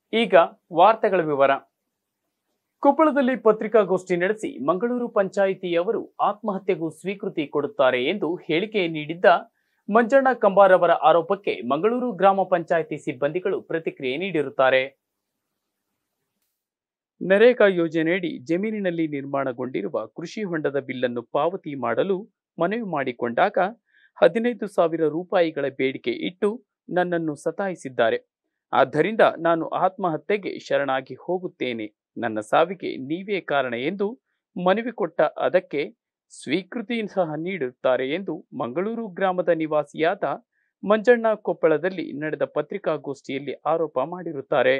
ಈಗ ವಾರ್ತೆಗಳ ವಿವರ ಕೊಪ್ಪಳದಲ್ಲಿ ಪತ್ರಿಕಾಗೋಷ್ಠಿ ನಡೆಸಿ ಮಂಗಳೂರು ಪಂಚಾಯಿತಿಯವರು ಆತ್ಮಹತ್ಯೆಗೂ ಸ್ವೀಕೃತಿ ಕೊಡುತ್ತಾರೆ ಎಂದು ಹೇಳಿಕೆ ನೀಡಿದ್ದ ಮಂಜಣ್ಣ ಕಂಬಾರ್ ಅವರ ಆರೋಪಕ್ಕೆ ಮಂಗಳೂರು ಗ್ರಾಮ ಪಂಚಾಯಿತಿ ಸಿಬ್ಬಂದಿಗಳು ಪ್ರತಿಕ್ರಿಯೆ ನೀಡಿರುತ್ತಾರೆ ನರೇಗಾ ಯೋಜನೆಯಡಿ ಜಮೀನಿನಲ್ಲಿ ನಿರ್ಮಾಣಗೊಂಡಿರುವ ಕೃಷಿ ಹೊಂಡದ ಬಿಲ್ಲನ್ನು ಪಾವತಿ ಮಾಡಲು ಮನವಿ ಮಾಡಿಕೊಂಡಾಗ ಹದಿನೈದು ಸಾವಿರ ರೂಪಾಯಿಗಳ ಬೇಡಿಕೆ ಇಟ್ಟು ನನ್ನನ್ನು ಸತಾಯಿಸಿದ್ದಾರೆ ಆದ್ದರಿಂದ ನಾನು ಆತ್ಮಹತ್ಯೆಗೆ ಶರಣಾಗಿ ಹೋಗುತ್ತೇನೆ ನನ್ನ ಸಾವಿಗೆ ನೀವೇ ಕಾರಣ ಎಂದು ಮನವಿ ಕೊಟ್ಟ ಅದಕ್ಕೆ ಸ್ವೀಕೃತಿ ಸಹ ನೀಡುತ್ತಾರೆ ಎಂದು ಮಂಗಳೂರು ಗ್ರಾಮದ ನಿವಾಸಿಯಾದ ಮಂಜಣ್ಣ ಕೊಪ್ಪಳದಲ್ಲಿ ನಡೆದ ಪತ್ರಿಕಾಗೋಷ್ಠಿಯಲ್ಲಿ ಆರೋಪ ಮಾಡಿರುತ್ತಾರೆ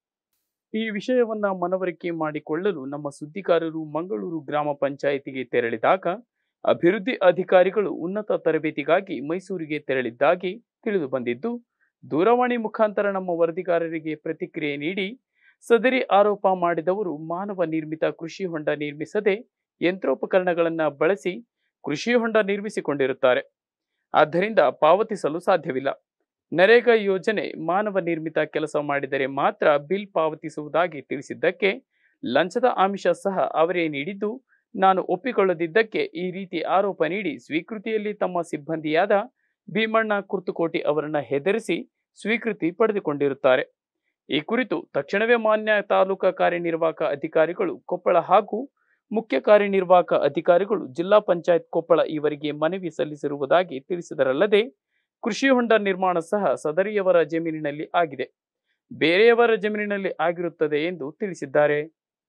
ಈ ವಿಷಯವನ್ನ ಮನವರಿಕೆ ಮಾಡಿಕೊಳ್ಳಲು ನಮ್ಮ ಸುದ್ದಿಗಾರರು ಮಂಗಳೂರು ಗ್ರಾಮ ಪಂಚಾಯಿತಿಗೆ ತೆರಳಿದಾಗ ಅಭಿವೃದ್ಧಿ ಅಧಿಕಾರಿಗಳು ಉನ್ನತ ತರಬೇತಿಗಾಗಿ ಮೈಸೂರಿಗೆ ತೆರಳಿದ್ದಾಗಿ ತಿಳಿದು ಬಂದಿದ್ದು ದೂರವಾಣಿ ಮುಖಾಂತರ ನಮ್ಮ ವರದಿಗಾರರಿಗೆ ಪ್ರತಿಕ್ರಿಯೆ ನೀಡಿ ಸದರಿ ಆರೋಪ ಮಾಡಿದವರು ಮಾನವ ನಿರ್ಮಿತ ಕೃಷಿ ಹೊಂಡ ನಿರ್ಮಿಸದೆ ಯಂತ್ರೋಪಕರಣಗಳನ್ನು ಬಳಸಿ ಕೃಷಿ ಹೊಂಡ ನಿರ್ಮಿಸಿಕೊಂಡಿರುತ್ತಾರೆ ಆದ್ದರಿಂದ ಪಾವತಿಸಲು ಸಾಧ್ಯವಿಲ್ಲ ನರೇಗಾ ಯೋಜನೆ ಮಾನವ ನಿರ್ಮಿತ ಕೆಲಸ ಮಾಡಿದರೆ ಮಾತ್ರ ಬಿಲ್ ಪಾವತಿಸುವುದಾಗಿ ತಿಳಿಸಿದ್ದಕ್ಕೆ ಲಂಚದ ಆಮಿಷ ಸಹ ಅವರೇ ನೀಡಿದ್ದು ನಾನು ಒಪ್ಪಿಕೊಳ್ಳದಿದ್ದಕ್ಕೆ ಈ ರೀತಿ ಆರೋಪ ನೀಡಿ ಸ್ವೀಕೃತಿಯಲ್ಲಿ ತಮ್ಮ ಸಿಬ್ಬಂದಿಯಾದ ಭೀಮಣ್ಣ ಕುರ್ತುಕೋಟಿ ಅವರನ್ನ ಹೆದರಿಸಿ ಸ್ವೀಕೃತಿ ಪಡೆದುಕೊಂಡಿರುತ್ತಾರೆ ಈ ಕುರಿತು ತಕ್ಷಣವೇ ಮಾನ್ಯ ತಾಲೂಕಾ ಕಾರ್ಯನಿರ್ವಾಹಕ ಅಧಿಕಾರಿಗಳು ಕೊಪ್ಪಳ ಹಾಗೂ ಮುಖ್ಯ ಕಾರ್ಯನಿರ್ವಾಹಕ ಅಧಿಕಾರಿಗಳು ಜಿಲ್ಲಾ ಪಂಚಾಯತ್ ಕೊಪ್ಪಳ ಇವರಿಗೆ ಮನವಿ ಸಲ್ಲಿಸಿರುವುದಾಗಿ ತಿಳಿಸಿದರಲ್ಲದೆ ಕೃಷಿ ಹೊಂಡ ನಿರ್ಮಾಣ ಸಹ ಸದರಿಯವರ ಜಮೀನಿನಲ್ಲಿ ಆಗಿದೆ ಬೇರೆಯವರ ಜಮೀನಿನಲ್ಲಿ ಆಗಿರುತ್ತದೆ ಎಂದು ತಿಳಿಸಿದ್ದಾರೆ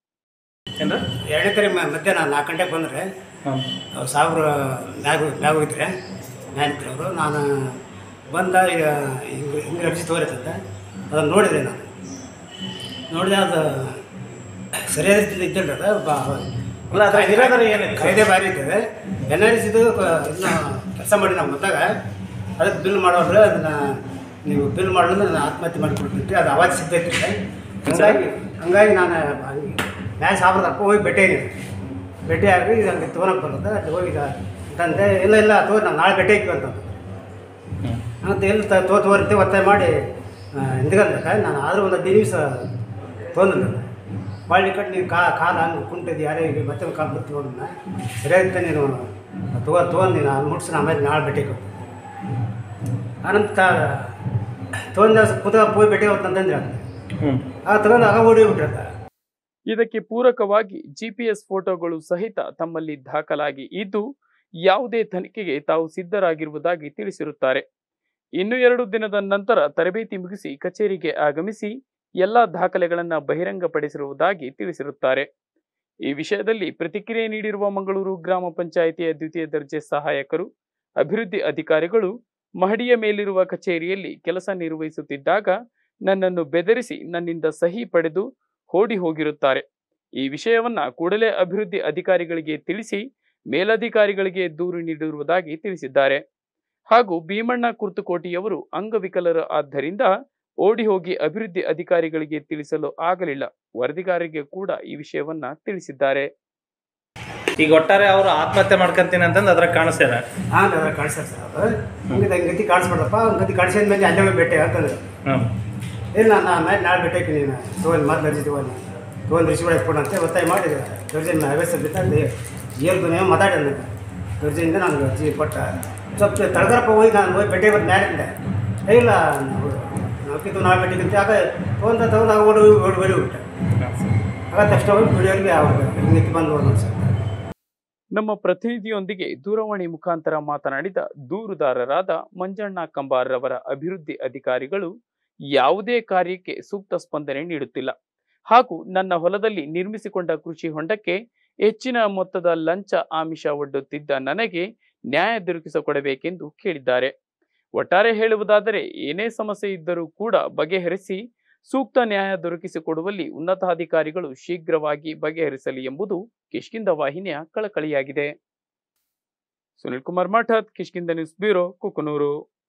ಏನ್ರ ಎರಡನೇ ತಾರೀಕು ಮ- ಮಧ್ಯಾಹ್ನ ನಾಲ್ಕು ಗಂಟೆಗೆ ಬಂದರೆ ಹಾಂ ಅವ್ರು ಸಾವಿರ ಮ್ಯಾಗ ಮ್ಯಾಗ ಹೋಗಿದ್ರೆ ಮ್ಯಾಲಿದ್ರು ಅವರು ನಾನು ಬಂದ ಈಗ ಹಿಂಗೆ ಹಿಂಗೆ ಅರ್ಜಿ ತೋರಿತಂತೆ ಅದನ್ನು ನೋಡಿದೆ ನಾನು ನೋಡಿದೆ ಅದು ಸರಿಯಾದ ರೀತಿಯಲ್ಲಿ ಇದ್ದಿಲ್ಲ ಅದು ಬಾ- ಅಲ್ಲ, ಅದ್ರ ಇರೋದ್ರ ಏನಿದೆ? ಕಾಯ್ದೆ ಭಾರಿ ಇರ್ತದೆ ಎನ್ ಆರ್ ಇದು ಇದನ್ನ ಕೆಲಸ ಮಾಡಿ ನಾವು ಬಂದಾಗ ಅದಕ್ಕೆ ಬಿಲ್ ಮಾಡೋದ್ರೆ ಅದನ್ನು ನೀವು ಬಿಲ್ ಮಾಡಲು ನಾನು ಆತ್ಮಹತ್ಯೆ ಮಾಡಿಕೊಡ್ತೀನಿ ಅದು ಅವಾಜ್ ಸಿಗ್ತೈತಿ ಹಂಗಾಗಿ ಹಂಗಾಗಿ ನಾನು ಮ್ಯಾಚ್ ಸಾಬ್ರದಪ್ಪ ಹೋಗಿ ಭೇಟಿ ಆಗಿದ್ದೆ ಭೇಟಿ ಆಗಿ ಇದು ಹಂಗೆ ತೊಗೊಳಕ್ಕೆ ಬರುತ್ತೆ ಅಲ್ಲಿ ಹೋಗಿ ಅಂತಂದೆ ಇಲ್ಲ ಇಲ್ಲ ತೋರಿ ನಾವು ನಾಳೆ ಭೇಟಿ ಹಾಕಿ ಅಂತಂದು ಅಂತ ಎಲ್ಲಿ ತ ತೋ ತೋರಿತೆ ಒತ್ತಾಯ ಮಾಡಿ ಹಿಂದ್ಗಂದ್ರೆ ನಾನು ಆದರೂ ಒಂದು ಹದಿನೈದು ದಿವಸ ತೊಂದ್ರೆ ಬಾಳಿ ಕಟ್ಟು ನೀನು ಕಾ ಕಾಲು ಹಂಗೆ ಕುಂಟಿದ್ದು ಯಾರೇ ಈಗ ಮತ್ತೆ ಒಂದು ಕಾಲು ಬಿಟ್ಟು ನೋಡೋಣ ಸರಿಯಾಗಿತ್ತ ನೀನು ತಗೋ ತೊಗೊಂಡು ನೀನು ಅಲ್ಲಿ ಮುಟ್ಸಿ ಆಮೇಲೆ ನಾಳೆ ಭೇಟಿ ಕೊಟ್ಟು ಅನಂತ ತೊಗೊಂಡ ಕುದ ಹೋಗಿ ಭೇಟಿ ಅಂತಂದ್ರೆ ಹ್ಞೂ ಆ ತಗೊಂಡು ಆಗ ಓಡಿ ಬಿಟ್ರೆ ಇದಕ್ಕೆ ಪೂರಕವಾಗಿ ಜಿಪಿಎಸ್ ಫೋಟೋಗಳು ಸಹಿತ ತಮ್ಮಲ್ಲಿ ದಾಖಲಾಗಿ ಇದ್ದು ಯಾವುದೇ ತನಿಖೆಗೆ ತಾವು ಸಿದ್ಧರಾಗಿರುವುದಾಗಿ ತಿಳಿಸಿರುತ್ತಾರೆ ಇನ್ನು ಎರಡು ದಿನದ ನಂತರ ತರಬೇತಿ ಮುಗಿಸಿ ಕಚೇರಿಗೆ ಆಗಮಿಸಿ ಎಲ್ಲ ದಾಖಲೆಗಳನ್ನು ಬಹಿರಂಗಪಡಿಸಿರುವುದಾಗಿ ತಿಳಿಸಿರುತ್ತಾರೆ ಈ ವಿಷಯದಲ್ಲಿ ಪ್ರತಿಕ್ರಿಯೆ ನೀಡಿರುವ ಮಂಗಳೂರು ಗ್ರಾಮ ಪಂಚಾಯಿತಿಯ ದ್ವಿತೀಯ ದರ್ಜೆ ಸಹಾಯಕರು ಅಭಿವೃದ್ಧಿ ಅಧಿಕಾರಿಗಳು ಮಹಡಿಯ ಮೇಲಿರುವ ಕಚೇರಿಯಲ್ಲಿ ಕೆಲಸ ನಿರ್ವಹಿಸುತ್ತಿದ್ದಾಗ ನನ್ನನ್ನು ಬೆದರಿಸಿ ನನ್ನಿಂದ ಸಹಿ ಪಡೆದು ಓಡಿ ಹೋಗಿರುತ್ತಾರೆ ಈ ವಿಷಯವನ್ನ ಕೂಡಲೇ ಅಭಿವೃದ್ಧಿ ಅಧಿಕಾರಿಗಳಿಗೆ ತಿಳಿಸಿ ಮೇಲಧಿಕಾರಿಗಳಿಗೆ ದೂರು ನೀಡಿರುವುದಾಗಿ ತಿಳಿಸಿದ್ದಾರೆ ಹಾಗೂ ಭೀಮಣ್ಣ ಕುರ್ತುಕೋಟಿಯವರು ಅಂಗವಿಕಲರು ಆದ್ದರಿಂದ ಓಡಿ ಹೋಗಿ ಅಭಿವೃದ್ಧಿ ಅಧಿಕಾರಿಗಳಿಗೆ ತಿಳಿಸಲು ಆಗಲಿಲ್ಲ ವರದಿಗಾರರಿಗೆ ಕೂಡ ಈ ವಿಷಯವನ್ನ ತಿಳಿಸಿದ್ದಾರೆ ಈಗ ಒಟ್ಟಾರೆ ಅವರು ಆತ್ಮಹತ್ಯೆ ಮಾಡ್ಕೊಂತೀನಿ ಅಂತಂದು ಅದ್ರಾಗ ಕಾಣಿಸ್ತಾರೆ ಹಾಂ ಅದ್ರ ಕಾಣಿಸ್ತದೆ ಸರ್ ಅದು ಹಂಗೆ ಹಂಗತಿ ಕಾಣಿಸ್ಬಿಡಪ್ಪ ಹಂಗತಿ ಕಾಣಿಸಿದ ಮೇಲೆ ಅಲ್ಲೇ ಹೋಗಿ ಭೇಟಿ ಅಂತಂದ್ರೆ ಹಾಂ ಇಲ್ಲ ನಾನು ಮೇಲೆ ನಾಳೆ ಭೇಟಿ ಹಾಕಿ ನೀನು ತೊಗೊಂಡು ಮೊದಲು ಅರ್ಜಿ ತೊಗೊಂಡು ತೊಗೊಂಡು ರಿಸಿ ಒಳಗೆ ಕೊಡು ಅಂತ ಒತ್ತಾಯ ಮಾಡಿ ದರ್ಜೆನ ವ್ಯವಸ್ಥೆ ಬಿಟ್ಟಲ್ಲಿ ಏರ್ದು ಮಾತಾಡಿದ ದರ್ಜೆಯಿಂದ ನಾನು ಅರ್ಜಿ ಕೊಟ್ಟ ಸ್ವಲ್ಪ ತಳಗರಪ್ಪ ಹೋಗಿ ನಾನು ಹೋಗಿ ಭೇಟಿ ಬಂದು ಮ್ಯಾಲಿಂದ ಏ ಇಲ್ಲ ನಾಲ್ಕಿದ್ದು ನಾಳೆ ಭೇಟಿ ಅಂತ ಆಗ ತೊಗೊಂಡ ತಗೊಂಡು ಆಗ ಓಡಿ ಓಡಿ ಓಡಿ ಬಿಟ್ಟೆ ಆಗ ತಕ್ಷಣ ಹೋಗಿ ಬಿಡಿಯೋರಿಗೆ ಅವ್ರಿಗೆ ಹಿಂಗೆ ಬಂದು ನೋಡಿ ಸರ್ ನಮ್ಮ ಪ್ರತಿನಿಧಿಯೊಂದಿಗೆ ದೂರವಾಣಿ ಮುಖಾಂತರ ಮಾತನಾಡಿದ ದೂರುದಾರರಾದ ಮಂಜಣ್ಣ ಕಂಬಾರ್ರವರ ಅಭಿವೃದ್ಧಿ ಅಧಿಕಾರಿಗಳು ಯಾವುದೇ ಕಾರ್ಯಕ್ಕೆ ಸೂಕ್ತ ಸ್ಪಂದನೆ ನೀಡುತ್ತಿಲ್ಲ ಹಾಗೂ ನನ್ನ ಹೊಲದಲ್ಲಿ ನಿರ್ಮಿಸಿಕೊಂಡ ಕೃಷಿ ಹೊಂಡಕ್ಕೆ ಹೆಚ್ಚಿನ ಮೊತ್ತದ ಲಂಚ ಆಮಿಷ ಒಡ್ಡುತ್ತಿದ್ದ ನನಗೆ ನ್ಯಾಯ ದೊರಕಿಸಿಕೊಡಬೇಕೆಂದು ಕೇಳಿದ್ದಾರೆ ಒಟ್ಟಾರೆ ಹೇಳುವುದಾದರೆ ಏನೇ ಸಮಸ್ಯೆ ಇದ್ದರೂ ಕೂಡ ಬಗೆಹರಿಸಿ ಸೂಕ್ತ ನ್ಯಾಯ ದೊರಕಿಸಿಕೊಡುವಲ್ಲಿ ಉನ್ನತಾಧಿಕಾರಿಗಳು ಶೀಘ್ರವಾಗಿ ಬಗೆಹರಿಸಲಿ ಎಂಬುದು ಕಿಷ್ಕಿಂದ ವಾಹಿನಿಯ ಕಳಕಳಿಯಾಗಿದೆ ಸುನಿಲ್ ಕುಮಾರ್ ಮಠದ್ ಕಿಷ್ಕಿಂದ ನ್ಯೂಸ್ ಬ್ಯೂರೋ ಕುಕನೂರು